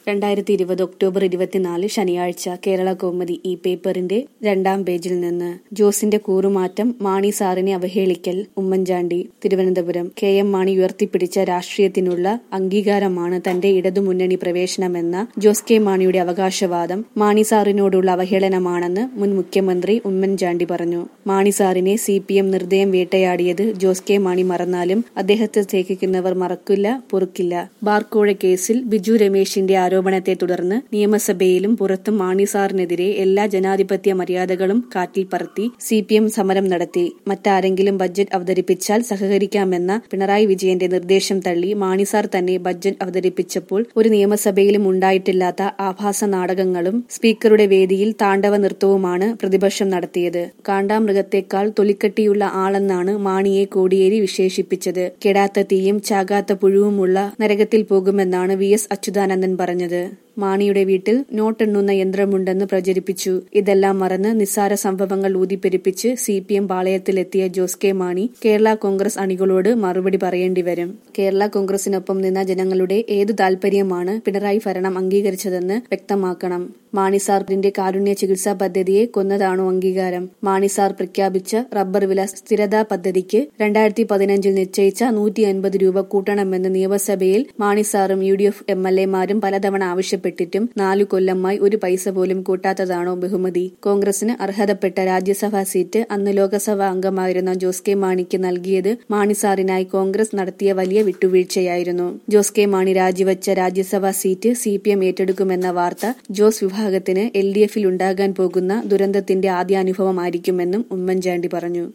രണ്ടായിരത്തി ഇരുപത് ഒക്ടോബർ ഇരുപത്തിനാല് ശനിയാഴ്ച കേരള കൗമുദി ഈ പേപ്പറിന്റെ രണ്ടാം പേജിൽ നിന്ന് ജോസിന്റെ കൂറുമാറ്റം മാണി സാറിനെ അവഹേളിക്കൽ ഉമ്മൻചാണ്ടി തിരുവനന്തപുരം കെ എം മാണി ഉയർത്തിപ്പിടിച്ച രാഷ്ട്രീയത്തിനുള്ള അംഗീകാരമാണ് തന്റെ ഇടതുമുന്നണി പ്രവേശനമെന്ന ജോസ് കെ മാണിയുടെ അവകാശവാദം മാണി സാറിനോടുള്ള അവഹേളനമാണെന്ന് മുൻ മുഖ്യമന്ത്രി ഉമ്മൻചാണ്ടി പറഞ്ഞു മാണി സാറിനെ സി പി എം നിർദ്ദയം വേട്ടയാടിയത് ജോസ് കെ മാണി മറന്നാലും അദ്ദേഹത്തെ സ്നേഹിക്കുന്നവർ മറക്കില്ല പൊറുക്കില്ല ബാർക്കോഴ കേസിൽ ബിജു രമേശിന്റെ ആരോപണത്തെ തുടർന്ന് നിയമസഭയിലും പുറത്തും മാണി സാറിനെതിരെ എല്ലാ ജനാധിപത്യ മര്യാദകളും കാറ്റിൽ പറത്തി സി പി എം സമരം നടത്തി മറ്റാരെങ്കിലും ബഡ്ജറ്റ് അവതരിപ്പിച്ചാൽ സഹകരിക്കാമെന്ന പിണറായി വിജയന്റെ നിർദ്ദേശം തള്ളി മാണി സാർ തന്നെ ബഡ്ജറ്റ് അവതരിപ്പിച്ചപ്പോൾ ഒരു നിയമസഭയിലും ഉണ്ടായിട്ടില്ലാത്ത ആഭാസ നാടകങ്ങളും സ്പീക്കറുടെ വേദിയിൽ താണ്ഡവ നൃത്തവുമാണ് പ്രതിപക്ഷം നടത്തിയത് കാണ്ടാമൃഗത്തെക്കാൾ തൊലിക്കട്ടിയുള്ള ആളെന്നാണ് മാണിയെ കോടിയേരി വിശേഷിപ്പിച്ചത് കെടാത്ത തീയും ചാകാത്ത പുഴുവുമുള്ള നരകത്തിൽ പോകുമെന്നാണ് വി എസ് അച്യുതാനന്ദൻ പറഞ്ഞത് മാണിയുടെ വീട്ടിൽ നോട്ടെണ്ണുന്ന യന്ത്രമുണ്ടെന്ന് പ്രചരിപ്പിച്ചു ഇതെല്ലാം മറന്ന് നിസ്സാര സംഭവങ്ങൾ ഊതിപ്പെരിപ്പിച്ച് സി പി എം പാളയത്തിലെത്തിയ ജോസ് കെ മാണി കേരള കോൺഗ്രസ് അണികളോട് മറുപടി പറയേണ്ടി വരും കേരള കോൺഗ്രസിനൊപ്പം നിന്ന ജനങ്ങളുടെ ഏതു താൽപര്യമാണ് പിണറായി ഭരണം അംഗീകരിച്ചതെന്ന് വ്യക്തമാക്കണം മാണി സാറിന്റെ കാരുണ്യ ചികിത്സാ പദ്ധതിയെ കൊന്നതാണോ അംഗീകാരം മാണി സാർ പ്രഖ്യാപിച്ച റബ്ബർ വില സ്ഥിരതാ പദ്ധതിക്ക് രണ്ടായിരത്തി പതിനഞ്ചിൽ നിശ്ചയിച്ച നൂറ്റി അൻപത് രൂപ കൂട്ടണമെന്ന് നിയമസഭയിൽ മാണി സാറും U D F M L എമാരും പലതവണ ആവശ്യപ്പെട്ടിട്ടും നാലു കൊല്ലമായി ഒരു പൈസ പോലും കൂട്ടാത്തതാണോ ബഹുമതി കോൺഗ്രസിന് അർഹതപ്പെട്ട രാജ്യസഭാ സീറ്റ് അന്ന് ലോക്സഭാ അംഗമായിരുന്ന ജോസ് കെ മാണിക്ക് നൽകിയത് മാണി സാറിനായി കോൺഗ്രസ് നടത്തിയ വലിയ വിട്ടുവീഴ്ചയായിരുന്നു ജോസ് കെ മാണി രാജിവച്ച രാജ്യസഭാ സീറ്റ് സി പി എം ഏറ്റെടുക്കുമെന്ന വാർത്ത ജോസ് വിഭാഗത്തിന് എൽ ഡി എഫിൽ ഉണ്ടാകാൻ പോകുന്ന ദുരന്തത്തിന്റെ ആദ്യാനുഭവമായിരിക്കുമെന്നും ഉമ്മൻചാണ്ടി പറഞ്ഞു